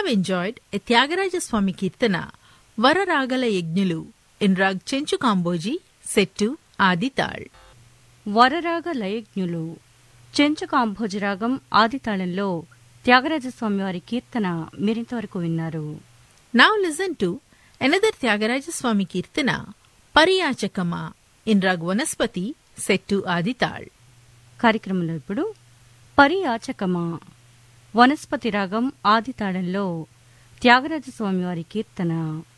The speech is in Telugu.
have enjoyed a Tyagaraja Swami Kirtana, Vararagala Yajnulu, in Rag Chenchu Kamboji, set to Adi Tal. వరరాగ లయజ్ఞులు Chenchu కాంభోజరాగం ఆదితాళంలో Tyagaraja Swamy వారి కీర్తన మీరింతవరకు విన్నారు Now listen to another Tyagaraja Swami Kirtana, Pariyachakama, in Rag Vanaspati, set to Adi Tal. కార్యక్రమంలో ఇప్పుడు పరియాచకమా వనస్పతి రాగం ఆదితాళంలో త్యాగరాజస్వామి వారి కీర్తన